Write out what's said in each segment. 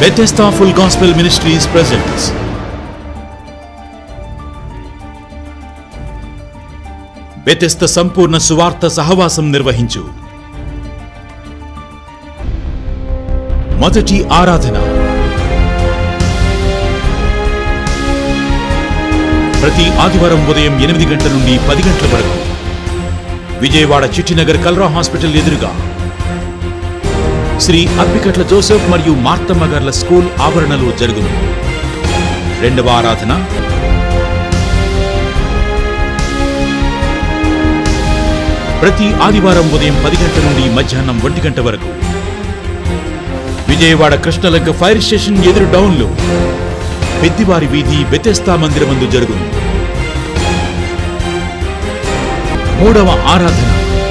Bethesda Full Gospel Ministries presents Bethesda సంపూర్ణ సువార్త సహవాసం నిర్వహించు మొదటి ఆరాధన ప్రతి ఆదివారం ఉదయం ఎనిమిది గంటల నుండి పది గంటల వరకు విజయవాడ చిట్టినగర్ కల్రా హాస్పిటల్ ఎదురుగా శ్రీ అప్పికట్ల జోసెఫ్ మరియు మార్తమ్మ గార్ల స్కూల్ ఆవరణలో జరుగును రెండవ ఆరాధన ప్రతి ఆదివారం ఉదయం పది గంటల నుండి మధ్యాహ్నం ఒంటి గంట వరకు విజయవాడ కృష్ణలంక ఫైర్ స్టేషన్ ఎదురు డౌన్లో పెద్దివారి వీధి బెతెస్తా మందిరమందు జరుగును మూడవ ఆరాధన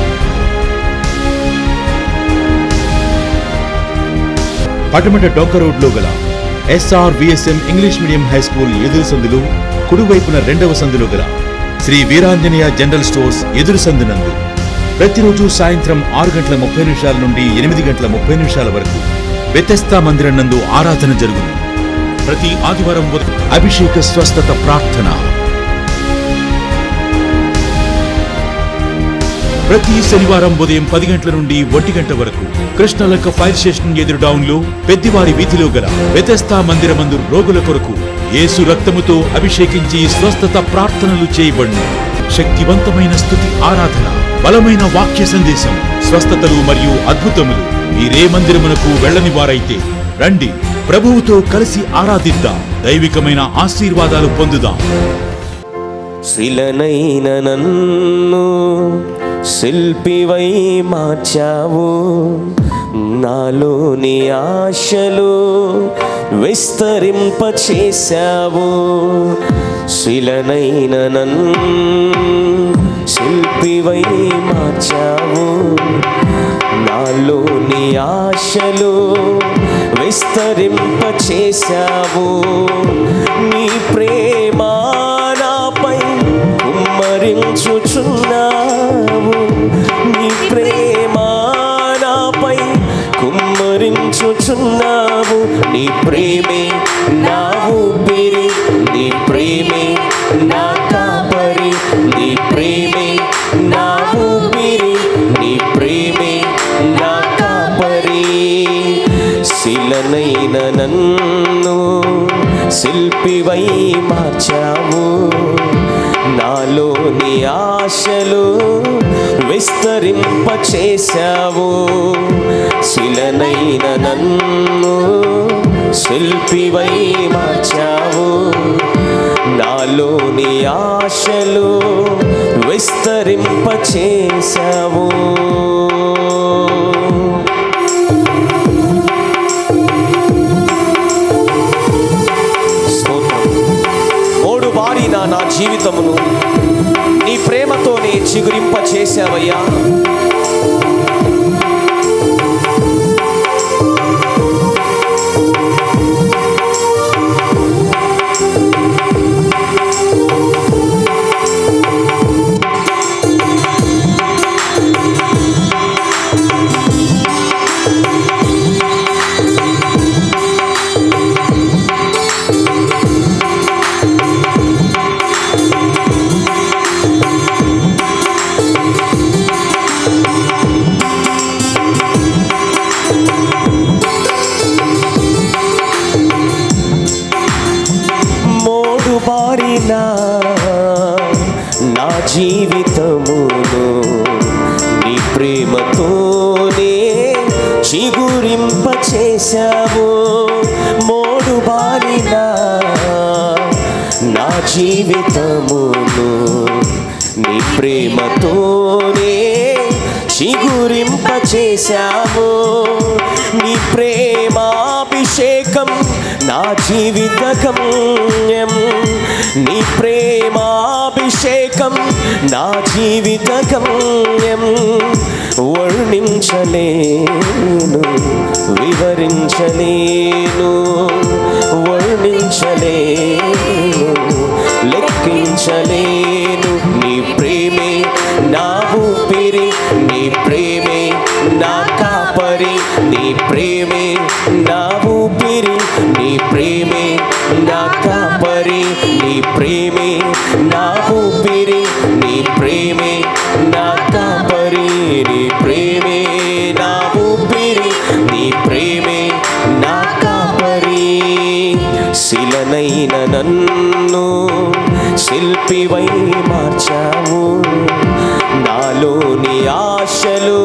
పటమట డొంక రోడ్లో గల SR VSM English medium high school ఎదురు సందులు కుడివైపున రెండవ సందులో గల శ్రీ వీరాంజనేయ జనరల్ స్టోర్స్ ఎదురు సందునందు ప్రతిరోజు సాయంత్రం ఆరు గంటల ముప్పై నిమిషాల నుండి ఎనిమిది గంటల ముప్పై నిమిషాల వరకు వ్యతస్థా మందిరం నందు ఆరాధన జరుగును ప్రతి ఆదివారం ఉదయం అభిషేక స్వస్థత ప్రార్థన ప్రతి శనివారం ఉదయం పది గంటల నుండి ఒంటి గంట వరకు కృష్ణలంక ఫైర్ స్టేషన్ ఎదురు డౌన్ లో పెద్దివారి వీధిలో గల వ్యతస్థా మందిరమందు రోగుల కొరకు యేసు రక్తముతో అభిషేకించి స్వస్థత ప్రార్థనలు చేయబడును శక్తివంతమైన స్థుతి ఆరాధన బలమైన వాక్య సందేశం స్వస్థతలు మరియు అద్భుతములు మీరే మందిరమునకు వెళ్ళని వారైతే రండి ప్రభువుతో కలిసి ఆరాధిద్దాం దైవికమైన ఆశీర్వాదాలు పొందుదాం శిలనైన నన్ను శిల్పివై మార్చావు నాలోని ఆశలు విస్తరింపచేశావు శిలనైన నన్ను శిల్పివై మార్చావు నాలోని ఆశలు విస్తరింపచేశావు నీ ప్రేమ నాపై కుమ్మరించుచున్నావు నీ ప్రేమ నాపై కుమ్మరించుచున్నావు నీ ప్రేమే నా ఊపిరి నీ ప్రేమే నా కాపరి నీ ప్రేమే నా ఊపిరి నీ ప్రేమే నా కాపరి శిలనైన నన్ను శిల్పివై మార్చావు నాలోని ఆశలు విస్తరింపచేశావు శిలనైన నన్ను శిల్పివై మార్చావు నాలోని ఆశలు విస్తరింపచేశావు స్తోత్రం మూడు బారిన నా జీవితమును నీ ప్రేమతోనే చిగురింప చేశావయ్యా మోడు బారిన నా జీవితమును నీ ప్రేమతోనే చిగురింప చేశావు మోడు బారిన నా జీవితమును నీ ప్రేమతోనే చిగురింప చేశావు నీ ప్రేమాభిషేకం నా జీవిత గమ్యం నీ ప్రేమాభిషేకం నా జీవిత గమ్యం వర్ణించలేను వివరించలేను వర్ణించలేను లెక్కించలేను నీ ప్రేమే నా ఊపిరి నీ ప్రేమే నా కాపరి నీ ప్రేమే నా ఊపిరి ప్రేమే నా ఊపిరి నీ ప్రేమే నా కాపరి నీ ప్రేమే నా ఊపిరి నీ ప్రేమే నా కాపరి శిలనైన నన్ను శిల్పివై మార్చావు నాలోని ఆశలు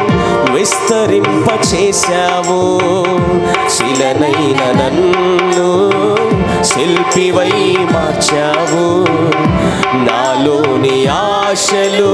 విస్తరింపచేశావు శిలనైన నన్ను శిల్పివై మార్చావు నాలోని ఆశలు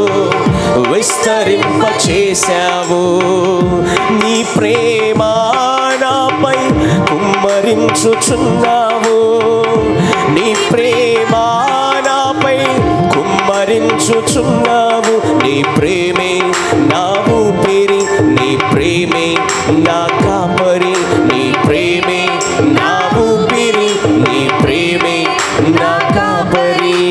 విస్తరింపచేశావు నీ ప్రేమ నాపై కుమ్మరించుచున్నావు నీ ప్రేమ నాపై కుమ్మరించుచున్నావు నీ ప్రేమే నా ఊపిరి నీ ప్రేమే నా కాపరి నీ ప్రేమే నా ఊపిరి నీ ప్రేమే నా కాపరి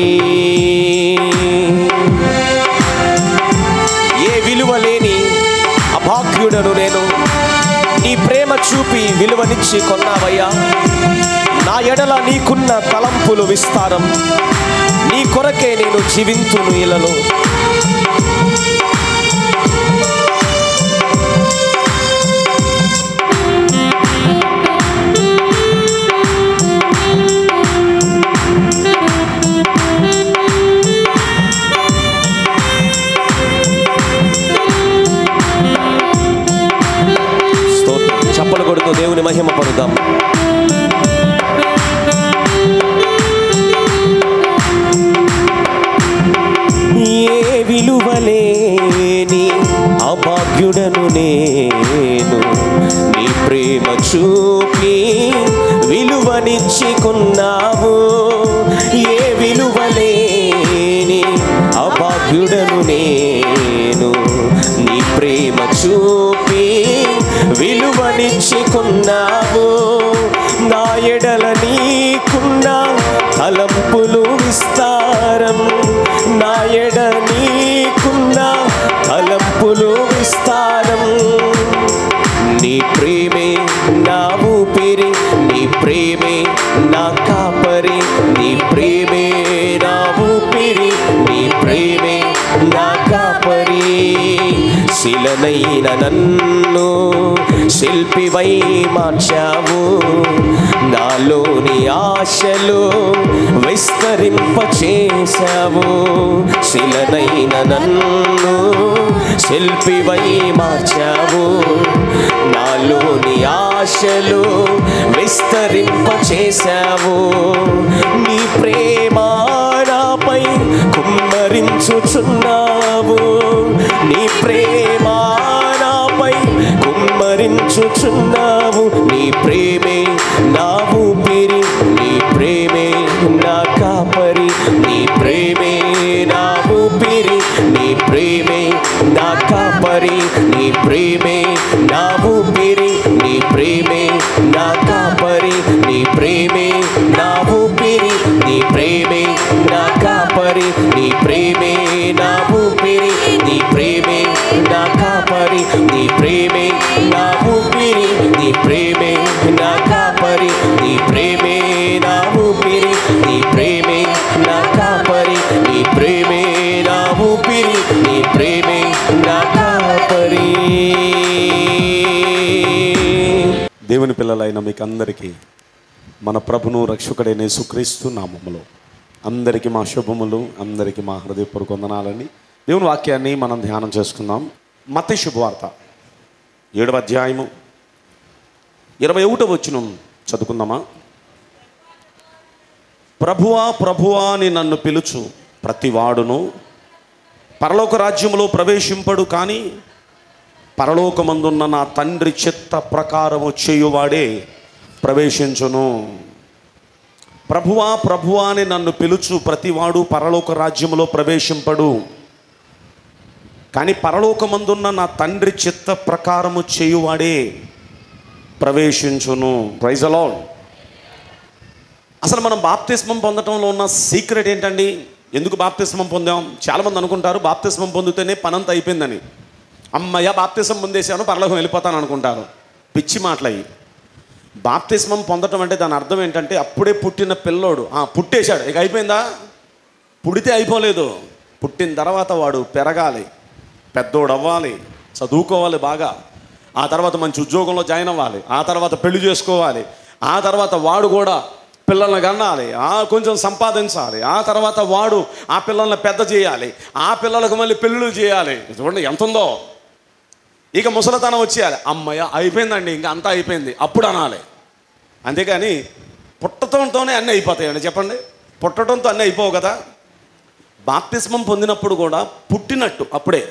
ఏ విలువ లేని అభాగ్యుడను నేను నీ ప్రేమ చూపి విలువనిచ్చి కొన్నావయ్యా నా ఎడల నీకున్న తలంపులు విస్తారం నీ కొరకే నేను జీవింతును ఇలలో స్తోత్రం చప్పలు కొడుతూ దేవుని మహిమ పడుదాం ఏ విలువలేని అభాగ్యుడను నేను నీ ప్రేమ చూపి విలువనిచ్చుకున్నావు ఏ విలువలేని అభాగ్యుడను నేను నీ ప్రేమ చూపి విలువనిచ్చుకున్నావు నా ఎడల నీకున్న తలంపులు విస్తారం నా ఎడ నీకున్న తలంపులు విస్తారం నీ ప్రేమే నా ఊపిరి నీ ప్రేమే నా కాపరి నీ ప్రేమే నా ఊపిరి నీ ప్రేమే నా కాపరి శిలనైన నన్ను శిల్పివై మార్చావు నాలోని ఆశలు విస్తరింపచేశావు శిలనైన నన్ను శిల్పివై మార్చావు నాలోని ఆశలు విస్తరింపచేశావు నీ ప్రేమ నాపై కుమ్మరించుచున్నావు నీ ప్రేమ నాపై కుమ్మరించుచున్నావు నీ ప్రేమే నా ఊపిరి నీ ప్రేమే నా కాపరి నీ ప్రేమే నా ఊపిరి నీ ప్రేమే నా కాపరి నీ ప్రేమే నా ఊపిరి నీ ప్రేమే నా కాపరి నీ ప్రేమే నా ఊపిరి నీ ప్రేమే నా కాపరి నీ ప్రేమే నా ఊపిరి నీ ప్రేమే నా కాపరి నీ ప్రేమే నా ఊపిరి నీ ప్రేమే నా కాపరి నీ ప్రేమే నా ఊపిరి నీ ప్రేమే నా కాపరి నీ ప్రేమే నా ఊపిరి నీ ప్రేమే నా కాపరి దేవుని పిల్లలైన మీకు అందరికీ మన ప్రభును రక్షకుడైన యేసుక్రీస్తు నామములో అందరికీ మా శుభములు అందరికీ మా హృదయపూర్వక వందనాలని దేవుని వాక్యాన్ని మనం ధ్యానం చేసుకుందాం మత శుభవార్త ఏడవ అధ్యాయము ఇరవై ఒకటో వచ్చిన చదువుకుందామా ప్రభువా ప్రభువా అని నన్ను పిలుచు ప్రతివాడును పరలోక రాజ్యములో ప్రవేశింపడు కానీ పరలోకమందున్న నా తండ్రి చిత్త ప్రకారము చేయువాడే ప్రవేశించును ప్రభువా ప్రభువా అని నన్ను పిలుచు ప్రతివాడు పరలోక రాజ్యములో ప్రవేశింపడు కానీ పరలోకమందున్న నా తండ్రి చిత్త ప్రకారము చేయువాడే ప్రవేశించును ప్రైజ్ అలాడ్ అసలు మనం బాప్తిస్మం పొందటంలో ఉన్న సీక్రెట్ ఏంటండి ఎందుకు బాప్తిస్మం పొందాం చాలామంది అనుకుంటారు బాప్తిస్మం పొందితేనే పనంతా అయిపోయిందని అమ్మయ్య బాప్తిసం పొందేశాను పరలోకం వెళ్ళిపోతాను అనుకుంటారు పిచ్చి మాటలయ్యి బాప్తిస్మం పొందటం అంటే దాని అర్థం ఏంటంటే అప్పుడే పుట్టిన పిల్లోడు ఆ, పుట్టేశాడు ఇక అయిపోయిందా పుడితే అయిపోలేదు పుట్టిన తర్వాత వాడు పెరగాలి పెద్దోడు అవ్వాలి చదువుకోవాలి బాగా ఆ తర్వాత మంచి ఉద్యోగంలో జాయిన్ అవ్వాలి ఆ తర్వాత పెళ్లి చేసుకోవాలి ఆ తర్వాత వాడు కూడా పిల్లల్ని కనాలి ఆ కొంచెం సంపాదించాలి ఆ తర్వాత వాడు ఆ పిల్లల్ని పెద్ద చేయాలి ఆ పిల్లలకు మళ్ళీ పెళ్ళిళ్ళు చేయాలి చూడండి ఎంత ఉందో ఇక ముసలితనం వచ్చేయాలి అమ్మయ్య అయిపోయిందండి ఇంకా అంతా అయిపోయింది అప్పుడు అనాలి అంతేగాని పుట్టడంతోనే అన్నీ అయిపోతాయండి చెప్పండి పుట్టడంతో అన్నీ అయిపోవు కదా బాప్తిస్మం పొందినప్పుడు కూడా పుట్టినట్టు అప్పుడే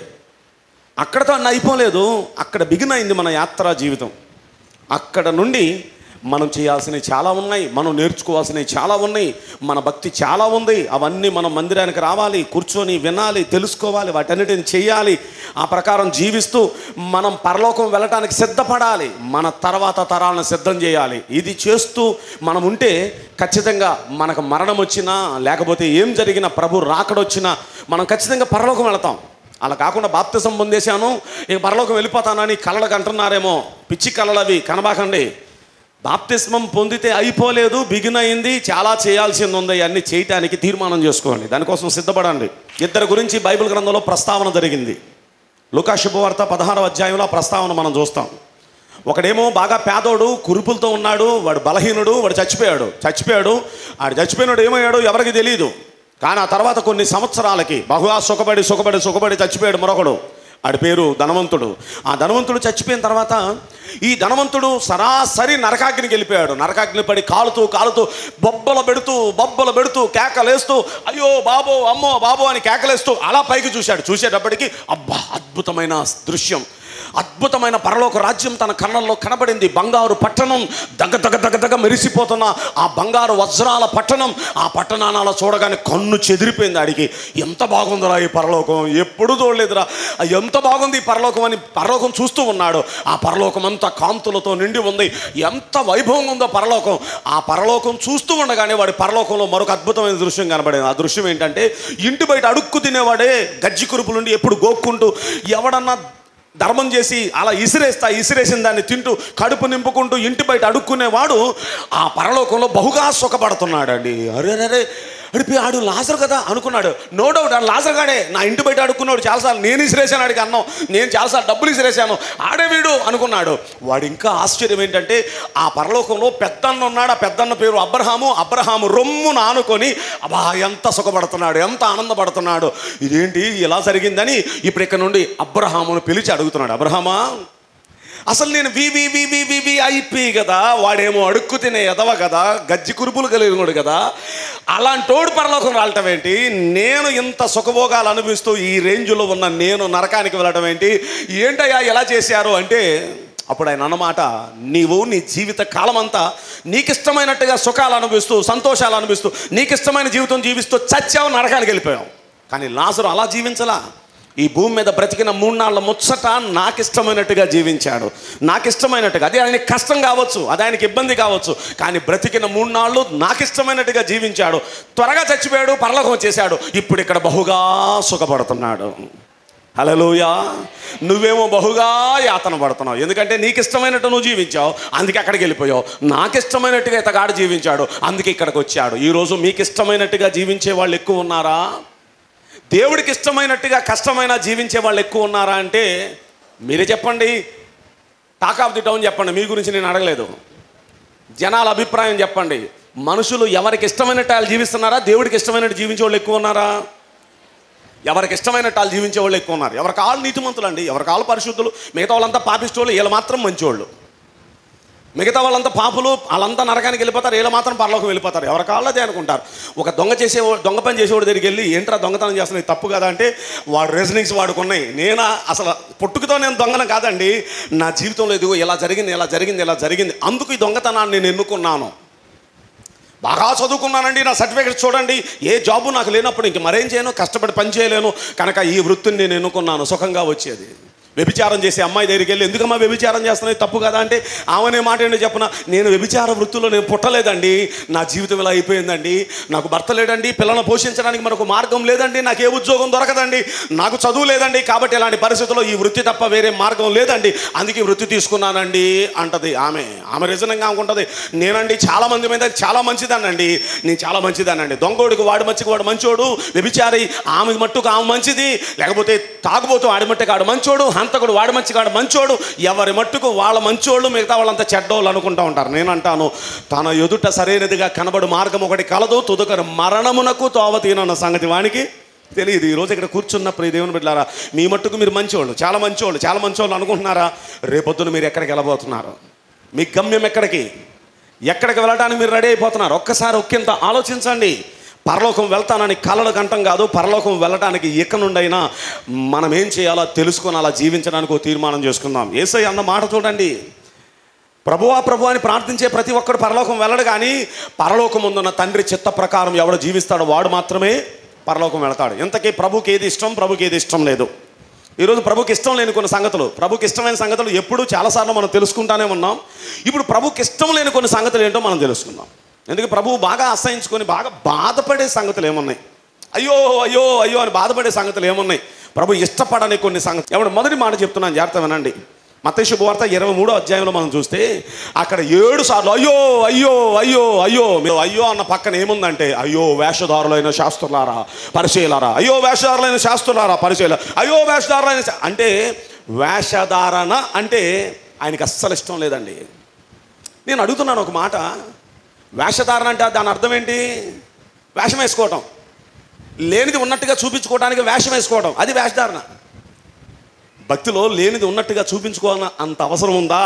అక్కడతో అన్న అయిపోలేదు అక్కడ బిగిన్ అయింది మన యాత్రా జీవితం అక్కడ నుండి మనం చేయాల్సినవి చాలా ఉన్నాయి మనం నేర్చుకోవాల్సినవి చాలా ఉన్నాయి మన భక్తి చాలా ఉంది అవన్నీ మనం మందిరానికి రావాలి కూర్చొని వినాలి తెలుసుకోవాలి వాటన్నిటిని చేయాలి ఆ ప్రకారం జీవిస్తూ మనం పరలోకం వెళ్ళటానికి సిద్ధపడాలి మన తర్వాత తరాలను సిద్ధం చేయాలి ఇది చేస్తూ మనం ఉంటే ఖచ్చితంగా మనకు మరణం వచ్చినా లేకపోతే ఏం జరిగినా ప్రభు రాకడొచ్చినా మనం ఖచ్చితంగా పరలోకం వెళతాం అలా కాకుండా బాప్తిసం పొందేశాను ఇక పరలోకం వెళ్ళిపోతానని కళ్ళకు అంటున్నారేమో పిచ్చి కళలు అవి కనబాకండి బాప్తిస్మం పొందితే అయిపోలేదు బిగిన్ అయింది చాలా చేయాల్సింది ఉంది అన్ని చేయటానికి తీర్మానం చేసుకోండి దానికోసం సిద్ధపడండి ఇద్దరి గురించి బైబిల్ గ్రంథంలో ప్రస్తావన జరిగింది లుకా శుభవార్త పదహారవ అధ్యాయంలో ఆ ప్రస్తావన మనం చూస్తాం ఒకడేమో బాగా పేదోడు కురుపులతో ఉన్నాడు వాడు బలహీనుడు వాడు చచ్చిపోయాడు చచ్చిపోయాడు ఆడు చచ్చిపోయినాడు ఏమయ్యాడు ఎవరికి తెలియదు కానీ ఆ తర్వాత కొన్ని సంవత్సరాలకి బహుగా సుఖపడి సుఖపడి సుఖపడి చచ్చిపోయాడు మరొకడు ఆడి పేరు ధనవంతుడు ఆ ధనవంతుడు చచ్చిపోయిన తర్వాత ఈ ధనవంతుడు సరాసరి నరకాగ్నికి వెళ్ళిపోయాడు నరకాగ్ని పడి కాలుతూ కాలుతూ బొబ్బలు పెడుతూ బొబ్బలు పెడుతూ కేకలేస్తూ అయ్యో బాబో అమ్మో బాబో అని కేకలేస్తూ అలా పైకి చూశాడు చూసేటప్పటికి అబ్బా అద్భుతమైన దృశ్యం అద్భుతమైన పరలోక రాజ్యం తన కళ్ళల్లో కనబడింది బంగారు పట్టణం దగ్గ దగ్గ దగ్గ దగ్గ మెరిసిపోతున్న ఆ బంగారు వజ్రాల పట్టణం ఆ పట్టణాన్ని అలా చూడగానే కన్ను చెదిరిపోయింది ఆడికి ఎంత బాగుందిరా ఈ పరలోకం ఎప్పుడు చూడలేదురా ఎంత బాగుంది ఈ పరలోకం అని పరలోకం చూస్తూ ఉన్నాడు ఆ పరలోకం అంతా కాంతులతో నిండి ఉంది ఎంత వైభవం ఉందో పరలోకం ఆ పరలోకం చూస్తూ ఉండగానే వాడి పరలోకంలో మరొక అద్భుతమైన దృశ్యం కనబడింది ఆ దృశ్యం ఏంటంటే ఇంటి బయట అడుక్కు తినేవాడే గజ్జి కురుపులు నుండి ఎప్పుడు గోక్కుంటూ ఎవడన్నా ధర్మం చేసి అలా ఇసిరేస్తా ఇసిరేసిన దాన్ని తింటూ కడుపు నింపుకుంటూ ఇంటి బయట అడుక్కునేవాడు ఆ పరలోకంలో బహుగా సుఖపడుతున్నాడు అండి అరే అరే అడిపి ఆడు లాజర్ కదా అనుకున్నాడు నో డౌట్ ఆ లాజర్ గాడే నా ఇంటి బయట అడుక్కున్నాడు చాలాసార్లు నేను ఇసిరేసాను ఆడికి అన్నం నేను చాలాసార్లు డబ్బులు ఇసిరేసాను ఆడే వీడు అనుకున్నాడు వాడు ఇంకా ఆశ్చర్యం ఏంటంటే ఆ పరలోకంలో పెద్దన్న ఉన్నాడు ఆ పెద్దన్న పేరు అబ్రహాము అబ్రహాము రొమ్మున ఆనుకొని అబ్బా ఎంత సుఖపడుతున్నాడు ఎంత ఆనందపడుతున్నాడు ఇదేంటి ఇలా జరిగిందని ఇప్పుడు ఇక్కడ నుండి అబ్రహామును పిలిచి అడుగుతున్నాడు అబ్రహమా అసలు నేను వివి వివి వివి ఐపి కదా వాడేమో అడుక్కు తినే ఎదవ కదా గజ్జి కురుపులు కలిగినోడు కదా అలాంటోడు పరలోకం రావటం ఏంటి నేను ఇంత సుఖభోగాలు అనుభవిస్తూ ఈ రేంజ్లో ఉన్న నేను నరకానికి వెళ్ళటం ఏంటి ఏంటయ్యా ఎలా చేశారు అంటే అప్పుడు ఆయన అన్నమాట నీవు నీ జీవిత కాలం అంతా నీకిష్టమైనట్టుగా సుఖాలు అనుభవిస్తూ సంతోషాలు అనుభవిస్తూ నీకిష్టమైన జీవితం జీవిస్తూ చచ్చావు నరకానికి వెళ్ళిపోయావు కానీ లాజరు అలా జీవించలా ఈ భూమి మీద బ్రతికిన మూడు నాళ్ళ ముచ్చట నాకు ఇష్టమైనట్టుగా జీవించాడు నాకు ఇష్టమైనట్టుగా అది ఆయనకి కష్టం కావచ్చు అది ఆయనకి ఇబ్బంది కావచ్చు కానీ బ్రతికిన మూడు నాళ్ళు నాకు ఇష్టమైనట్టుగా జీవించాడు త్వరగా చచ్చిపోయాడు పరలోకం వచ్చేసాడు ఇప్పుడు ఇక్కడ బహుగా సుఖపడుతున్నాడు హలోయా నువ్వేమో బహుగా యాతన పడుతున్నావు ఎందుకంటే నీకు ఇష్టమైనట్టు నువ్వు జీవించావు అందుకే అక్కడికి వెళ్ళిపోయావు నాకు ఇష్టమైనట్టుగా ఇతగాడు జీవించాడు అందుకే ఇక్కడికి వచ్చాడు ఈరోజు మీకు ఇష్టమైనట్టుగా జీవించే వాళ్ళు ఎక్కువ ఉన్నారా దేవుడికి ఇష్టమైనట్టుగా కష్టమైన జీవించే వాళ్ళు ఎక్కువ ఉన్నారా అంటే మీరే చెప్పండి టాక్ ఆఫ్ ది టౌన్ చెప్పండి మీ గురించి నేను అడగలేదు జనాల అభిప్రాయం చెప్పండి మనుషులు ఎవరికి ఇష్టమైనట్టు వాళ్ళు జీవిస్తున్నారా దేవుడికి ఇష్టమైనట్టు జీవించే వాళ్ళు ఎక్కువ ఉన్నారా ఎవరికి ఇష్టమైనట్టు వాళ్ళు జీవించే వాళ్ళు ఎక్కువ ఉన్నారు ఎవరికి ఆళ్ళు నీతిమంతులు అండి ఎవరికి ఆళ్ళు పరిశుద్ధులు మిగతా వాళ్ళంతా పాపిస్తోళ్ళు వీళ్ళు మాత్రం మంచివాళ్ళు మిగతా వాళ్ళంతా పాపులు వాళ్ళంతా నరకానికి వెళ్ళిపోతారు వీళ్ళు మాత్రం పరలోకం వెళ్ళిపోతారు ఎవరి కాళ్ళదే అనుకుంటారు ఒక దొంగ చేసే దొంగ పని చేసేవాడి దగ్గరికి వెళ్ళి ఏంట్రా దొంగతనం చేస్తున్నా ఇది తప్పు కదా అంటే వాడు రీజనింగ్స్ వాడుకున్నాయి నేనా అసలు పుట్టుకతో నేను దొంగన కాదండి నా జీవితంలో ఇదిగో ఇలా జరిగింది ఇలా జరిగింది ఇలా జరిగింది అందుకు ఈ దొంగతనాన్ని నేను ఎన్నుకున్నాను బాగా చదువుకున్నానండి నా సర్టిఫికేట్స్ చూడండి ఏ జాబు నాకు లేనప్పుడు ఇంక మరేం చేయను కష్టపడి పని చేయలేను కనుక ఈ వృత్తిని నేను ఎన్నుకున్నాను సుఖంగా వచ్చేది వ్యభిచారం చేసే అమ్మాయి దగ్గరికి వెళ్ళి ఎందుకమ్మా వ్యభిచారం చేస్తున్నాయి తప్పు కదా అంటే ఆమెనే మాట ఏంటో చెప్పన నేను వ్యభిచార వృత్తిలో నేను పుట్టలేదండి నా జీవితం ఇలా అయిపోయిందండి నాకు భర్త లేదండి పిల్లలను పోషించడానికి మరొక మార్గం లేదండి నాకు ఏ ఉద్యోగం దొరకదండి నాకు చదువు లేదండి కాబట్టి ఇలాంటి పరిస్థితుల్లో ఈ వృత్తి తప్ప వేరే మార్గం లేదండి అందుకే ఈ వృత్తి తీసుకున్నానండి అంటది ఆమె ఆమె రిజనంగా అనుకుంటుంది నేనండి చాలా మంది మీద చాలా మంచిదానండి నేను చాలా మంచిదానండి దొంగోడికి వాడు మంచికి వాడు మంచోడు వ్యభిచారి ఆమె మట్టుకు ఆమె మంచిది లేకపోతే తాగుబోతూ ఆడి మట్టుకు ఆడు మంచోడు హంతకుడు వాడి మంచిగాడు మంచోడు ఎవరి మట్టుకు వాళ్ళ మంచోళ్ళు మిగతా వాళ్ళంతా చెడ్డోళ్ళు అనుకుంటా ఉంటారు నేను అంటాను తన ఎదుట సరైనదిగా కనబడు మార్గం ఒకటి కలదు తుదకరు మరణమునకు తోవ తీనన్న సంగతి వానికి తెలియదు ఈరోజు ఇక్కడ కూర్చున్నప్పుడు ఈ దేవుని బిడ్డారా మీ మట్టుకు మీరు మంచివాళ్ళు చాలా మంచివాళ్ళు చాలా మంచివాళ్ళు అనుకుంటున్నారా రేపొద్దున మీరు ఎక్కడికి వెళ్ళబోతున్నారు మీ గమ్యం ఎక్కడికి ఎక్కడికి వెళ్ళడానికి మీరు రెడీ అయిపోతున్నారు ఒక్కసారి ఒక్కింత ఆలోచించండి పరలోకం వెళ్తానని కలలు కంటం కాదు పరలోకం వెళ్ళటానికి ఇక నుండైనా మనం ఏం చేయాలో తెలుసుకొని అలా జీవించడానికి ఒక తీర్మానం చేసుకుందాం ఏసై అన్న మాట చూడండి ప్రభువా ప్రభు అని ప్రార్థించే ప్రతి ఒక్కడు పరలోకం వెళ్ళడు కానీ పరలోకం ముందున్న తండ్రి చిత్త ప్రకారం ఎవడు జీవిస్తాడో వాడు మాత్రమే పరలోకం వెళతాడు ఇంతకీ ప్రభుకి ఏది ఇష్టం ప్రభుకి ఏది ఇష్టం లేదు ఈరోజు ప్రభుకి ఇష్టం లేని కొన్ని సంగతులు ప్రభుకి ఇష్టమైన సంగతులు ఎప్పుడు చాలాసార్లు మనం తెలుసుకుంటానే ఉన్నాం ఇప్పుడు ప్రభుకి ఇష్టం లేని కొన్ని సంగతులు ఏంటో మనం తెలుసుకుందాం ఎందుకంటే ప్రభువు బాగా అసహించుకొని బాగా బాధపడే సంగతులు ఏమున్నాయి అయ్యో అయ్యో అయ్యో అని బాధపడే సంగతులు ఏమున్నాయి ప్రభు ఇష్టపడని కొన్ని సంగతులు ఎవడు మొదటి మాట చెప్తున్నాను జాగ్రత్త వినండి మత శుభవార్త ఇరవై మూడో అధ్యాయంలో మనం చూస్తే అక్కడ ఏడు సార్లు అయ్యో అయ్యో అయ్యో అయ్యో మీరు అయ్యో అన్న పక్కన ఏముందంటే అయ్యో వేషధారులైన శాస్త్రులారా పరిచయలారా అయ్యో వేషధారులైన శాస్త్రులారా పరిచయల అయ్యో వేషధారులైన శా-" అంటే వేషధారణ అంటే ఆయనకి అస్సలు ఇష్టం లేదండి నేను అడుగుతున్నాను ఒక మాట వేషధారణ అంటే దాని అర్థం ఏంటి వేషం వేసుకోవటం లేనిది ఉన్నట్టుగా చూపించుకోవడానికి వేషం వేసుకోవడం అది వేషధారణ భక్తిలో లేనిది ఉన్నట్టుగా చూపించుకోవాలన్న అంత అవసరం ఉందా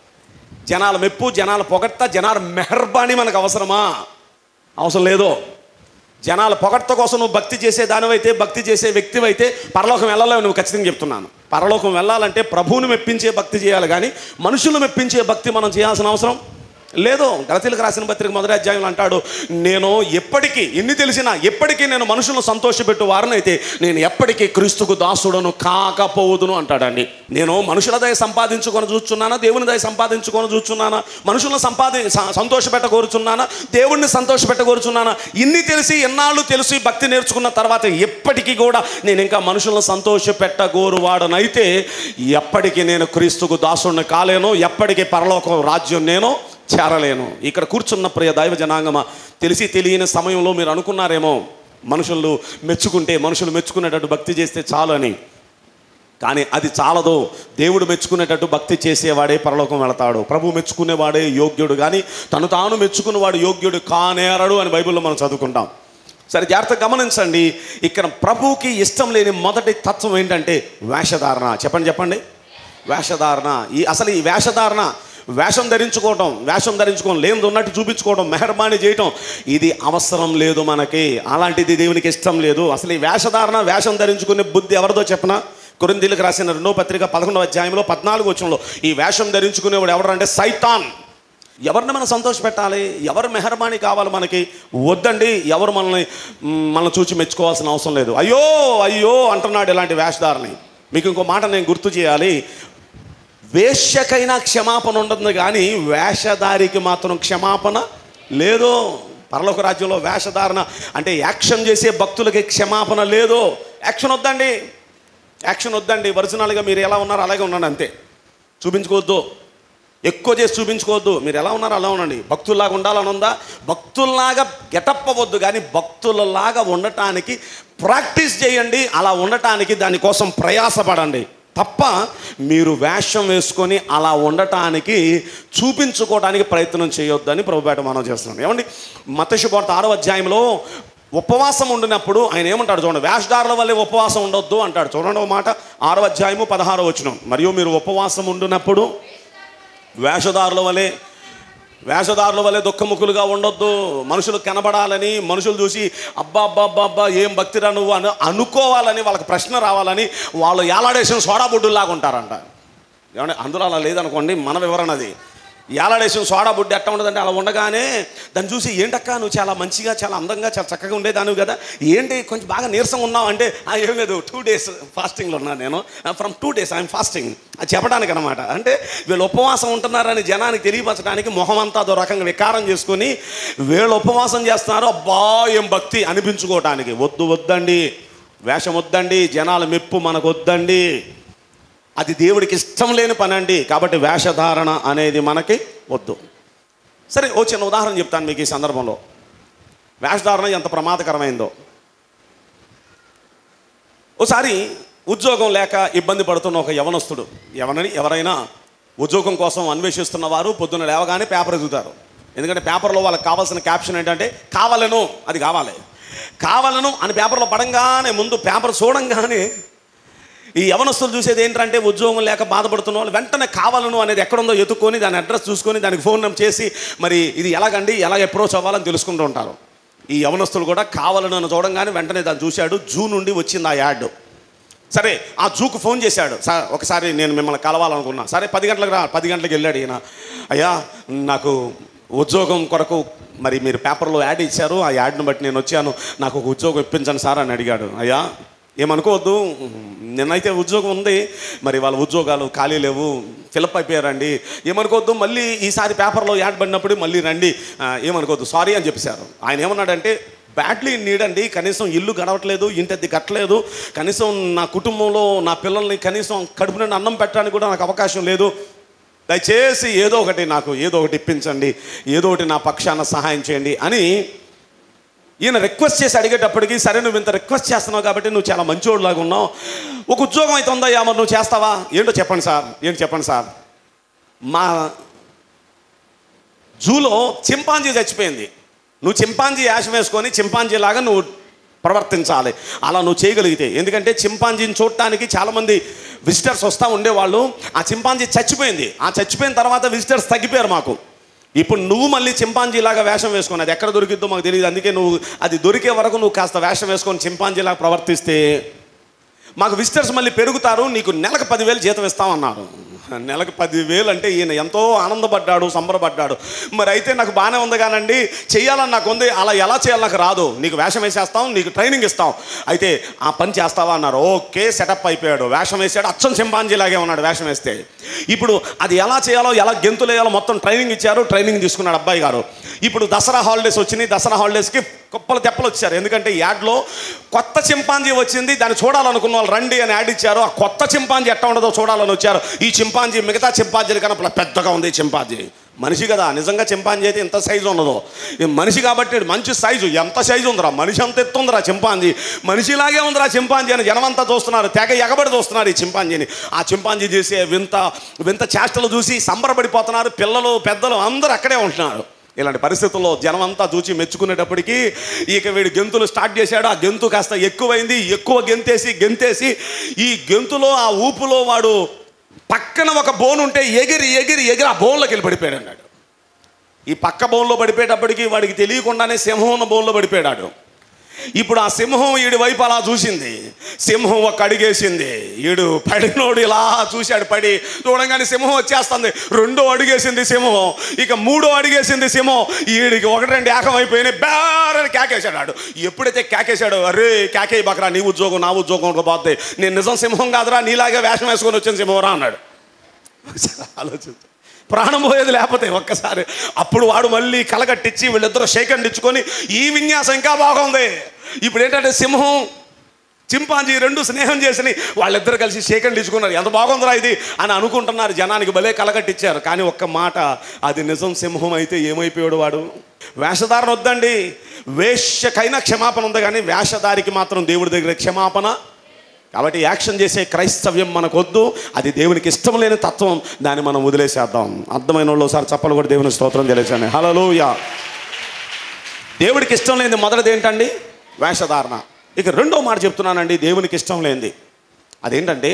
జనాల మెప్పు జనాల పొగడ్త జనాల మెహర్బాని మనకు అవసరమా అవసరం లేదు జనాల పొగడ్త కోసం నువ్వు భక్తి చేసే దానివైతే భక్తి చేసే వ్యక్తివైతే పరలోకం వెళ్ళలేవు నువ్వు ఖచ్చితంగా చెప్తున్నాను పరలోకం వెళ్ళాలంటే ప్రభువుని మెప్పించే భక్తి చేయాలి కానీ మనుషులు మెప్పించే భక్తి మనం చేయాల్సిన అవసరం లేదు గలతీలకు రాసిన పత్రిక మొదటి అధ్యాయంలో అంటాడు నేను ఎప్పటికీ ఎన్ని తెలిసినా ఎప్పటికీ నేను మనుషులను సంతోషపెట్టు వారనైతే నేను ఎప్పటికీ క్రీస్తుకు దాసుడను కాకపోదును అంటాడండి నేను మనుషుల దయ సంపాదించుకొని చూస్తున్నానా దేవుని దయ సంపాదించుకొని చూస్తున్నానా మనుషులను సంపాది స- సంతోషపెట్ట కోరుచున్నానా దేవుణ్ణి సంతోషపెట్ట కోరుచున్నానా ఇన్ని తెలిసి ఎన్నాళ్ళు తెలిసి భక్తి నేర్చుకున్న తర్వాత ఎప్పటికీ కూడా నేను ఇంకా మనుషులను సంతోషపెట్ట కోరువాడనైతే ఎప్పటికీ నేను క్రీస్తుకు దాసుడిని కాలేను ఎప్పటికీ పరలోక రాజ్యం నేను చేరలేను ఇక్కడ కూర్చున్న ప్రియ దైవ జనాంగమా తెలిసి తెలియని సమయంలో మీరు అనుకున్నారేమో మనుషులు మెచ్చుకుంటే మనుషులు మెచ్చుకునేటట్టు భక్తి చేస్తే చాలు అని కానీ అది చాలదు దేవుడు మెచ్చుకునేటట్టు భక్తి చేసేవాడే పరలోకం వెళతాడు ప్రభు మెచ్చుకునేవాడే యోగ్యుడు కానీ తను తాను మెచ్చుకునేవాడు యోగ్యుడు కానేరడు అని బైబిల్లో మనం చదువుకుంటాం సరే జాగ్రత్త గమనించండి ఇక్కడ ప్రభువుకి ఇష్టం లేని మొదటి తత్వం ఏంటంటే వేషధారణ చెప్పండి చెప్పండి వేషధారణ ఈ అసలు ఈ వేషధారణ వేషం ధరించుకోవటం వేషం ధరించుకోవడం లేనిది ఉన్నట్టు చూపించుకోవడం మెహర్బానీ చేయటం ఇది అవసరం లేదు మనకి అలాంటిది దేవునికి ఇష్టం లేదు అసలు ఈ వేషధారణ వేషం ధరించుకునే బుద్ధి ఎవరిదో చెప్పనా కొరిందీలకు రాసిన రెండో పత్రిక పదకొండవ అధ్యాయంలో పద్నాలుగు వచ్చంలో ఈ వేషం ధరించుకునేవాడు ఎవరంటే సైతాన్ ఎవరిని మనం సంతోషపెట్టాలి ఎవరు మెహర్బానీ కావాలి మనకి వద్దండి ఎవరు మనల్ని మ్, మనల్ని చూచి మెచ్చుకోవాల్సిన అవసరం లేదు అయ్యో అయ్యో అంటున్నాడు ఇలాంటి వేషధారని మీకు ఇంకో మాట నేను గుర్తు చేయాలి వేశ్యకైనా క్షమాపణ ఉండదు కానీ వేషధారికి మాత్రం క్షమాపణ లేదు పరలోక రాజ్యంలో వేషధారణ అంటే యాక్షన్ చేసే భక్తులకి క్షమాపణ లేదు యాక్షన్ వద్దండి యాక్షన్ వద్దండి ఒరిజినల్గా మీరు ఎలా ఉన్నారో అలాగే ఉండండి అంతే చూపించుకోవద్దు ఎక్కువ చేసి చూపించుకోవద్దు మీరు ఎలా ఉన్నారో అలా ఉండండి భక్తుల్లాగా ఉండాలని ఉందా భక్తుల్లాగా గెటప్ అవ్వద్దు కానీ భక్తులలాగా ఉండటానికి ప్రాక్టీస్ చేయండి అలా ఉండటానికి దానికోసం ప్రయాసపడండి తప్ప మీరు వేషం వేసుకొని అలా ఉండటానికి చూపించుకోవడానికి ప్రయత్నం చేయొద్దని ప్రభుపేట మనం చేస్తున్నాం ఏమండి మతశుభార్త ఆరో అధ్యాయంలో ఉపవాసం ఉండినప్పుడు ఆయన ఏమంటాడు చూడండి వేషధారుల వల్లే ఉపవాసం ఉండొద్దు అంటాడు చూడండి ఒక మాట ఆరో అధ్యాయము పదహారో వచ్చిన మరియు మీరు ఉపవాసం ఉండినప్పుడు వేషధారుల వలె వేషధారుల వలె దుఃఖముఖులుగా ఉండొద్దు మనుషులు కనబడాలని మనుషులు చూసి అబ్బా అబ్బా అబ్బా అబ్బా ఏం భక్తిరా నువ్వు అని అనుకోవాలని వాళ్ళకి ప్రశ్న రావాలని వాళ్ళు ఏలాడేసిన సోడా బుడ్డుల్లాగా ఉంటారంట ఏమంటే అందులో అలా లేదనుకోండి మన వివరణ అది ఏలాడేసిన సోడా బుడ్డి ఎట్ట ఉండదంటే అలా ఉండగానే దాన్ని చూసి ఏంటక్క నువ్వు చాలా మంచిగా చాలా అందంగా చాలా చక్కగా ఉండేదానివి కదా ఏంటి కొంచెం బాగా నీరసం ఉన్నావు అంటే "ఆ, ఏం లేదు టూ డేస్ ఫాస్టింగ్లో ఉన్నాను నేను from two days I'm fasting అది చెప్పడానికి అనమాట అంటే వీళ్ళు ఉపవాసం ఉంటున్నారని జనానికి తెలియపరచడానికి మొహం అంతా అదో రకంగా వికారం చేసుకొని వీళ్ళు ఉపవాసం చేస్తున్నారు అబ్బా ఏం భక్తి అనిపించుకోవటానికి వద్దు వద్దండి వేషం వద్దండి జనాల మెప్పు మనకు వద్దండి అది దేవుడికి ఇష్టం లేని పని అండి కాబట్టి వేషధారణ అనేది మనకి వద్దు సరే ఓ చిన్న ఉదాహరణ చెప్తాను మీకు ఈ సందర్భంలో వేషధారణ ఎంత ప్రమాదకరమైందో ఓసారి ఉద్యోగం లేక ఇబ్బంది పడుతున్న ఒక యవనస్తుడు ఎవనని ఎవరైనా ఉద్యోగం కోసం అన్వేషిస్తున్న వారు పొద్దున్న లేవగానే పేపర్ ఎదుగుతారు ఎందుకంటే పేపర్లో వాళ్ళకి కావాల్సిన క్యాప్షన్ ఏంటంటే కావాలను అది కావాలి కావాలను అని పేపర్లో పడంగానే ముందు పేపర్ చూడంగానే ఈ యవనస్తులు చూసేది ఏంటంటే ఉద్యోగం లేక బాధపడుతున్న వాళ్ళు వెంటనే కావాలను అనేది ఎక్కడుందో ఎత్తుకొని దాని అడ్రస్ చూసుకొని దానికి ఫోన్ నెంబర్ చేసి మరి ఇది ఎలాగండి ఎలా అప్రోచ్ అవ్వాలని తెలుసుకుంటూ ఉంటారు ఈ యవనస్తులు కూడా కావాలను అని చూడంగానే వెంటనే దాన్ని చూశాడు జూ నుండి వచ్చింది ఆ యాడ్ సరే ఆ జూకు ఫోన్ చేశాడు సార్ ఒకసారి నేను మిమ్మల్ని కలవాలనుకున్నా సరే పది గంటలకు రా పది గంటలకు వెళ్ళాడు ఈయన అయ్యా నాకు ఉద్యోగం కొరకు మరి మీరు పేపర్లో యాడ్ ఇచ్చారు ఆ యాడ్ని బట్టి నేను వచ్చాను నాకు ఒక ఉద్యోగం ఇప్పించండి సార్ అని అడిగాడు అయ్యా ఏమనుకోవద్దు నిన్నైతే ఉద్యోగం ఉంది మరి వాళ్ళ ఉద్యోగాలు ఖాళీ లేవు ఫిలప్ అయిపోయారండి ఏమనుకోవద్దు మళ్ళీ ఈసారి పేపర్లో యాడ్ పడినప్పుడు మళ్ళీ రండి ఆ, ఏమనుకోవద్దు సారీ అని చెప్పేశారు ఆయన ఏమన్నాడంటే బ్యాడ్లీ నీడ్ అండి కనీసం ఇల్లు గడవట్లేదు ఇంటది కట్టలేదు కనీసం నా కుటుంబంలో నా పిల్లల్ని కనీసం కడుపు నిండా అన్నం పెట్టడానికి కూడా నాకు అవకాశం లేదు దయచేసి ఏదో ఒకటి నాకు ఏదో ఒకటి ఇప్పించండి ఏదో ఒకటి నా పక్షాన సహాయం చేయండి అని ఈయన రిక్వెస్ట్ చేసి అడిగేటప్పటికి సరే నువ్వు ఇంత రిక్వెస్ట్ చేస్తున్నావు కాబట్టి నువ్వు చాలా మంచోడులాగా ఉన్నావు ఒక ఉద్యోగం అయితే ఉందయ్యా మరి నువ్వు చేస్తావా ఏంటో చెప్పండి సార్ ఏంటి చెప్పండి సార్ మా జూలో చింపాంజీ చచ్చిపోయింది నువ్వు చింపాంజీ యాషం వేసుకొని చింపాంజీ లాగా నువ్వు ప్రవర్తించాలి అలా నువ్వు చేయగలిగితే ఎందుకంటే చింపాంజీని చూడటానికి చాలామంది విజిటర్స్ వస్తూ ఉండేవాళ్ళు ఆ చింపాంజీ చచ్చిపోయింది ఆ చచ్చిపోయిన తర్వాత విజిటర్స్ తగ్గిపోయారు మాకు ఇప్పుడు నువ్వు మళ్ళీ చింపాంజీలాగా వేషం వేసుకొని అది ఎక్కడ దొరికిద్దో మాకు తెలియదు అందుకే నువ్వు అది దొరికే వరకు నువ్వు కాస్త వేషం వేసుకొని చింపాంజీలాగా ప్రవర్తిస్తే మాకు విజిటర్స్ మళ్ళీ పెరుగుతారు నీకు నెలకు పదివేలు జీతం ఇస్తామన్నారు నెలకు పదివేలు అంటే ఈయన ఎంతో ఆనందపడ్డాడు సంబరపడ్డాడు మరి అయితే నాకు బాగానే ఉంది కానండి చెయ్యాలని నాకు ఉంది అలా ఎలా చేయాలి నాకు రాదు నీకు వేషం వేసేస్తాం నీకు ట్రైనింగ్ ఇస్తాం అయితే ఆ పని చేస్తావా అన్నారు ఓకే సెటప్ అయిపోయాడు వేషం వేసాడు అచ్చం చింపాంజీలాగే ఉన్నాడు వేషం వేస్తే ఇప్పుడు అది ఎలా చేయాలో ఎలా గెంతులు వేయాలో మొత్తం ట్రైనింగ్ ఇచ్చారు ట్రైనింగ్ తీసుకున్నాడు అబ్బాయి గారు ఇప్పుడు దసరా హాలిడేస్ వచ్చినాయి దసరా హాలిడేస్కి కుప్పలు తెప్పలు వచ్చారు ఎందుకంటే ఈ యాడ్లో కొత్త చింపాంజీ వచ్చింది దాన్ని చూడాలనుకున్న వాళ్ళు రండి అని యాడ్ ఇచ్చారు ఆ కొత్త చింపాంజీ ఎట్లా ఉండదో చూడాలని వచ్చారు ఈ చింపాంజీ మిగతా చింపాంజీల కన్నా పెద్దగా ఉంది ఈ చింపాంజీ మనిషి కదా నిజంగా చింపాంజీ అయితే ఇంత సైజు ఉండదు ఈ మనిషి కాబట్టి మంచి సైజు ఎంత సైజు ఉందిరా మనిషి అంత ఎత్తు ఉందిరా చింపాంజీ మనిషిలాగే ఉందిరా చింపాంజీ అని జనమంతా చూస్తున్నారు తెగ ఎగబడి చూస్తున్నారు ఈ చింపాంజీని ఆ చింపాంజీ చేసే వింత వింత చేష్టలు చూసి సంబరపడిపోతున్నారు పిల్లలు పెద్దలు అందరూ అక్కడే ఉంటున్నారు ఇలాంటి పరిస్థితుల్లో జనం అంతా చూచి మెచ్చుకునేటప్పటికి ఇక వీడు గెంతులు స్టార్ట్ చేశాడు ఆ గెంతు కాస్త ఎక్కువైంది ఎక్కువ గెంతేసి గెంతేసి ఈ గెంతులో ఆ ఊపులో వాడు పక్కన ఒక బోన్ ఉంటే ఎగిరి ఎగిరి ఎగిరి ఆ బోన్లోకి వెళ్ళి పడిపోయాడు అన్నాడు ఈ పక్క బోన్లో పడిపోయేటప్పటికి వాడికి తెలియకుండానే సింహం ఉన్న బోన్లో పడిపోయాడు ఇప్పుడు ఆ సింహం ఈడి వైపు అలా చూసింది సింహం ఒక అడిగేసింది ఈడు పడినోడు ఇలా చూశాడు పడి చూడంగానే సింహం వచ్చేస్తుంది రెండో అడిగేసింది సింహం ఇక మూడో అడిగేసింది సింహం ఈడికి ఒకటి రెండు ఏకం అయిపోయినాయి బేరని కేకేశాడు ఆడు ఎప్పుడైతే కేకేశాడో అరే కేకే బకరా నీ ఉద్యోగం నా ఉద్యోగం పోతే నేను నిజం సింహం కాదురా నీలాగే వేషం వేసుకొని వచ్చిన సింహం రా అన్నాడు ఆలోచించు ప్రాణం పోయేది లేకపోతే ఒక్కసారి అప్పుడు వాడు మళ్ళీ కలగట్టించి వీళ్ళిద్దరూ షేకండ్ ఇచ్చుకొని ఈ విన్యాసం ఇంకా బాగుంది ఇప్పుడు ఏంటంటే సింహం చింపాంజీ రెండు స్నేహం చేసి వాళ్ళిద్దరు కలిసి షేకండ్ ఇచ్చుకున్నారు ఎంత బాగుందిరా ఇది అని అనుకుంటున్నారు జనానికి భలే కలగట్టించారు కానీ ఒక్క మాట అది నిజం సింహం అయితే ఏమైపోయాడు వాడు వేషధారణ వద్దండి వేష్యకైనా క్షమాపణ ఉంది కానీ వేషధారికి మాత్రం దేవుడి దగ్గర క్షమాపణ కాబట్టి యాక్షన్ చేసే క్రైస్తవ్యం మనకు వద్దు అది దేవునికి ఇష్టం లేని తత్వం దాన్ని మనం వదిలేసేద్దాం అర్థమైన వాళ్ళు ఒకసారి చెప్పలు కూడా దేవుని స్తోత్రం తెలియచాను హలోయ దేవుడికి ఇష్టం లేనిది మొదటిది ఏంటండి వేషధారణ ఇక రెండో మాట చెప్తున్నానండి దేవునికి ఇష్టం లేనిది అదేంటంటే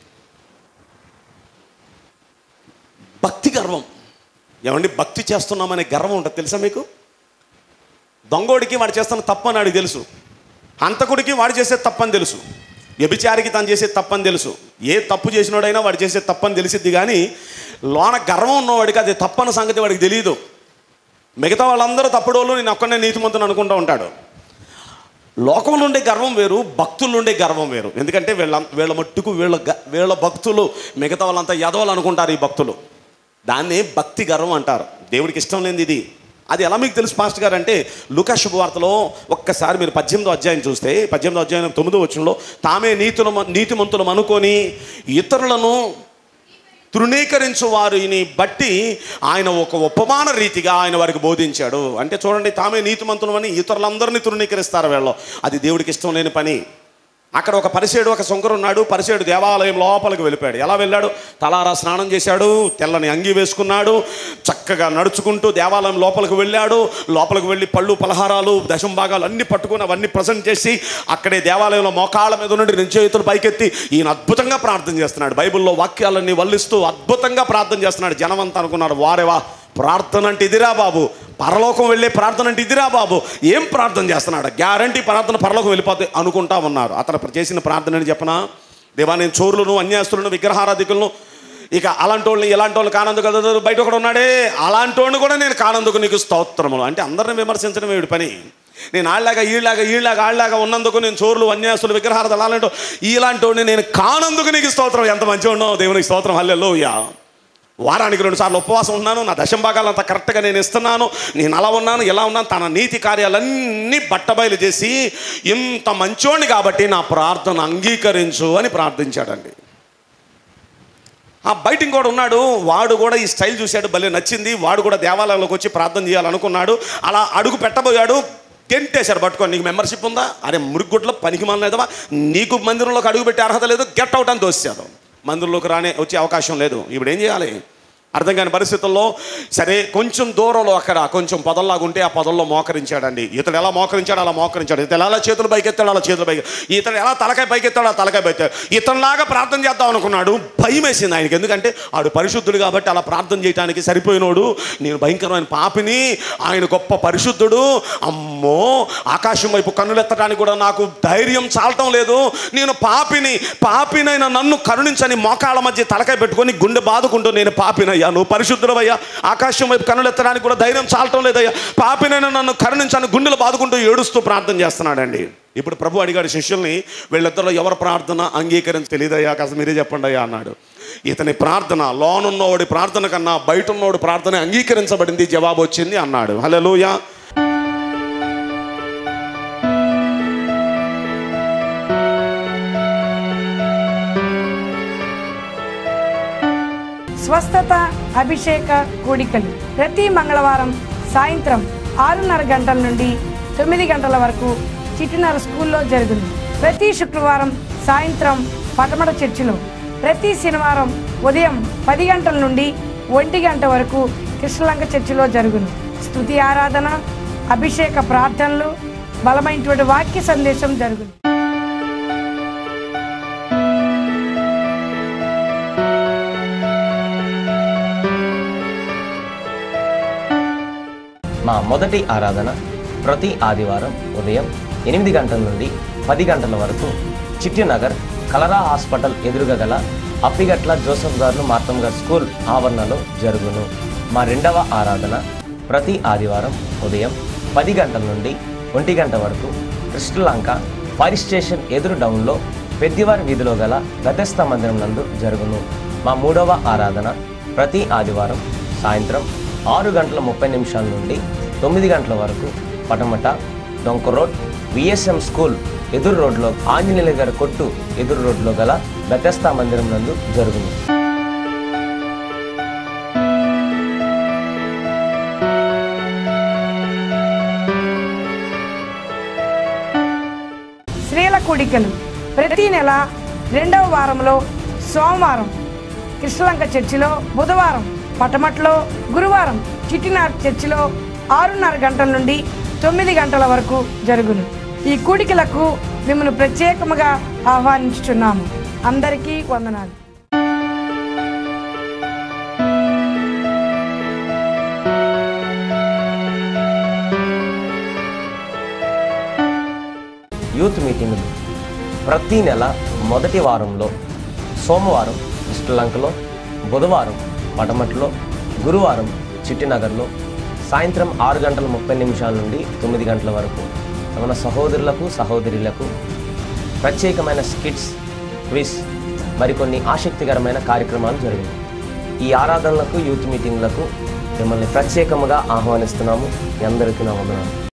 భక్తి గర్వం ఏమండి భక్తి చేస్తున్నామనే గర్వం ఉంటుంది తెలుసా మీకు దొంగోడికి వాడు చేస్తున్న తప్పు అని వాడికి తెలుసు హంతకుడికి వాడు చేసే తప్పని తెలుసు వ్యభిచారికి తను చేసే తప్పని తెలుసు ఏ తప్పు చేసినోడైనా వాడు చేసే తప్పని తెలిసిద్ది కానీ లోన గర్వం ఉన్నవాడికి అది తప్పని సంగతి వాడికి తెలియదు మిగతా వాళ్ళందరూ తప్పుడోళ్ళు నేను ఒక్కనే నీతిమంతుని అనుకుంటూ ఉంటాడు లోకంలో ఉండే గర్వం వేరు భక్తుల్లో ఉండే గర్వం వేరు ఎందుకంటే వీళ్ళ వీళ్ళ మట్టుకు వీళ్ళ గ- వీళ్ళ భక్తులు మిగతా వాళ్ళంతా యదవలు అనుకుంటారు ఈ భక్తులు దాన్నే భక్తి గర్వం అంటారు దేవుడికి ఇష్టం లేనిది ఇది అది ఎలా మీకు తెలుసు పాస్టర్ గారు అంటే లుకా శుభవార్తలో ఒక్కసారి మీరు పద్దెనిమిదో అధ్యాయం చూస్తే పద్దెనిమిదో అధ్యాయం తొమ్మిదో వచ్చంలో తామే నీతుల నీతిమంతులం అనుకొని ఇతరులను తృణీకరించు వారిని బట్టి ఆయన ఒక ఉపమాన రీతిగా ఆయన వారికి బోధించాడు అంటే చూడండి తామే నీతిమంతులు అని ఇతరులందరినీ తృణీకరిస్తారు వీళ్ళు అది దేవుడికి ఇష్టం లేని పని అక్కడ ఒక పరిసేడు ఒక శంకరు ఉన్నాడు పరిసేడు దేవాలయం లోపలికి వెళ్ళిపోయాడు ఎలా వెళ్ళాడు తలారా స్నానం చేశాడు తెల్లని అంగి వేసుకున్నాడు చక్కగా నడుచుకుంటూ దేవాలయం లోపలికి వెళ్ళాడు లోపలికి వెళ్ళి పళ్ళు పలహారాలు దశం భాగాలు అన్ని పట్టుకుని అవన్నీ ప్రజెంట్ చేసి అక్కడే దేవాలయంలో మోకాళ్ళ మీద నుండి రెండు చేతులు పైకెత్తి ఈయన అద్భుతంగా ప్రార్థన చేస్తున్నాడు బైబిల్లో వాక్యాలన్నీ వల్లిస్తూ అద్భుతంగా ప్రార్థన చేస్తున్నాడు జనం అంతా అనుకున్నారు వారేవా ప్రార్థన అంటే ఇదిరా బాబు పరలోకం వెళ్ళే ప్రార్థన అంటే ఇదిరా బాబు ఏం ప్రార్థన చేస్తున్నాడు గ్యారంటీ ప్రార్థన పరలోకం వెళ్ళిపోతే అనుకుంటా ఉన్నారు అతను చేసిన ప్రార్థన అని చెప్పనా దేవా నేను చోరులను అన్యాస్తులను విగ్రహారాధికులను ఇక అలాంటి వాళ్ళని ఇలాంటి వాళ్ళు కానందుకు కదా బయట ఒకడు ఉన్నాడే అలాంటి వాడిని కూడా నేను కానందుకు నీకు స్తోత్రములు అంటే అందరిని విమర్శించడం వీడి పని నేను ఆళ్ళలాగా ఈళ్ళలాగా ఈళ్ళలాగా ఆళ్ళలాగా ఉన్నందుకు నేను చోరులు అన్యాసులు విగ్రహారాధన అలాంటి ఇలాంటి వాడిని నేను కానందుకు నీకు స్తోత్రం ఎంత మంచిగా ఉన్నావు దేవునికి స్తోత్రం హల్లెలూయా వారానికి రెండు సార్లు ఉపవాసం ఉన్నాను నా దశం భాగాలంతా కరెక్ట్గా నేను ఇస్తున్నాను నేను అలా ఉన్నాను ఇలా ఉన్నాను తన నీతి కార్యాలన్నీ బట్టబయలు చేసి ఇంత మంచోడిని కాబట్టి నా ప్రార్థన అంగీకరించు అని ప్రార్థించాడండి ఆ బయట ఇంకోడు ఉన్నాడు వాడు కూడా ఈ స్టైల్ చూశాడు భలే నచ్చింది వాడు కూడా దేవాలయంలోకి వచ్చి ప్రార్థన చేయాలనుకున్నాడు అలా అడుగు పెట్టబోయాడు గెంటేశారు పట్టుకొని నీకు మెంబర్షిప్ ఉందా అరే మురుగుడ్లో పనికి మాలనేదవా నీకు మందిరంలోకి అడుగు పెట్టే అర్హత లేదు గెట్ అవుట్ అని దోశాడు మందిరంలోకి రానే వచ్చే అవకాశం లేదు ఇప్పుడు ఏం చేయాలి అర్థం కాని పరిస్థితుల్లో సరే కొంచెం దూరంలో అక్కడ కొంచెం పొదల్లాగా ఉంటే ఆ పొదల్లో మోకరించాడండి ఇతడు ఎలా మోకరించాడు అలా మోకరించాడు ఇతడు ఎలా చేతులు పైకెత్తాడు అలా చేతులు పైకి ఇతడు ఎలా తలకాయ పైకెత్తాడు ఆ తలకాయ పైకెత్తాడు ఇతనిలాగా ప్రార్థన చేద్దాం అనుకున్నాడు భయం వేసింది ఆయనకి ఎందుకంటే ఆడు పరిశుద్ధుడు కాబట్టి అలా ప్రార్థన చేయడానికి సరిపోయినోడు నేను భయంకరమైన పాపిని ఆయన గొప్ప పరిశుద్ధుడు అమ్మో ఆకాశం వైపు కన్నులెత్తడానికి కూడా నాకు ధైర్యం చాలటం లేదు నేను పాపిని పాపినైన నన్ను కరుణించని మోకాళ్ళ మధ్య తలకాయ పెట్టుకొని గుండె బాదుకుంటూ నేను పాపినయ్యా నువ్వు పరిశుద్ధుడవయ్యా ఆకాశం వైపు కన్నులెత్తడానికి కూడా ధైర్యం చాలటం లేదయ్యా పాపినైనా నన్ను కరుణించని గుండెలు బాదుకుంటూ ఏడుస్తూ ప్రార్థన చేస్తున్నాడండి ఇప్పుడు ప్రభు అడిగాడు శిష్యుల్ని వీళ్ళిద్దరిలో ఎవరి ప్రార్థన అంగీకరించి తెలియదయ్యా కాస్త మీరే చెప్పండి అయ్యా అన్నాడు ఇతని ప్రార్థన లోనున్నవాడి ప్రార్థన కన్నా బయట ఉన్నవాడి ప్రార్థన అంగీకరించబడింది జవాబు వచ్చింది అన్నాడు హలోయా స్వస్థత అభిషేక కూడికలు ప్రతి మంగళవారం సాయంత్రం ఆరున్నర గంటల నుండి తొమ్మిది గంటల వరకు చిట్టినర స్కూల్లో జరుగును ప్రతి శుక్రవారం సాయంత్రం పటమట చర్చిలో ప్రతి శనివారం ఉదయం పది గంటల నుండి ఒంటి గంట వరకు కృష్ణలంక చర్చిలో జరుగును స్తుతి ఆరాధన అభిషేక ప్రార్థనలు బలమైనటువంటి వాక్య సందేశం జరుగును మా మొదటి ఆరాధన ప్రతి ఆదివారం ఉదయం ఎనిమిది గంటల నుండి పది గంటల వరకు చిట్టినగర్ కలరా హాస్పిటల్ ఎదురుగా గల అప్పిగట్ల జోసఫ్ గారు మార్తమ్ గారు స్కూల్ ఆవరణలో జరుగును మా రెండవ ఆరాధన ప్రతి ఆదివారం ఉదయం పది గంటల నుండి ఒంటి గంట వరకు కృష్ణలంక ఫైర్ స్టేషన్ ఎదురు డౌన్లో పెద్దివారి వీధిలో గల గతస్థ మందిరం నందు జరుగును మా మూడవ ఆరాధన ప్రతి ఆదివారం సాయంత్రం ఆరు గంటల ముప్పై నిమిషాల నుండి తొమ్మిది గంటల వరకు పటమట డొంక రోడ్ విఎస్ఎం స్కూల్ ఎదురు రోడ్లో ఆంజనేయుల గారి కొట్టు ఎదురు రోడ్లో గల బెతస్తా మందిరం నందు జరుగును స్త్రీల కూడికలు ప్రతి నెల రెండవ వారంలో సోమవారం కృష్ణలంక చర్చిలో బుధవారం పటమట్లో గురువారం చిట్టినార్ చర్చిలో ఆరున్నర గంటల నుండి తొమ్మిది గంటల వరకు జరుగును ఈ కూడికలకు మిమ్మల్ని ప్రత్యేకముగా ఆహ్వానించుచున్నాము అందరికీ వందనాలు యూత్ మీటింగులు ప్రతి నెల మొదటి వారంలో సోమవారం శ్రీలంకలో బుధవారం పడమట్లో గురువారం చిట్టినగర్లో సాయంత్రం ఆరు గంటల ముప్పై నిమిషాల నుండి తొమ్మిది గంటల వరకు మన సహోదరులకు సహోదరులకు ప్రత్యేకమైన స్కిట్స్ క్విజ్ మరికొన్ని ఆసక్తికరమైన కార్యక్రమాలు జరిగాయి ఈ ఆరాధనలకు యూత్ మీటింగ్లకు మిమ్మల్ని ప్రత్యేకముగా ఆహ్వానిస్తున్నాము మీ అందరికీ నా వందనాలు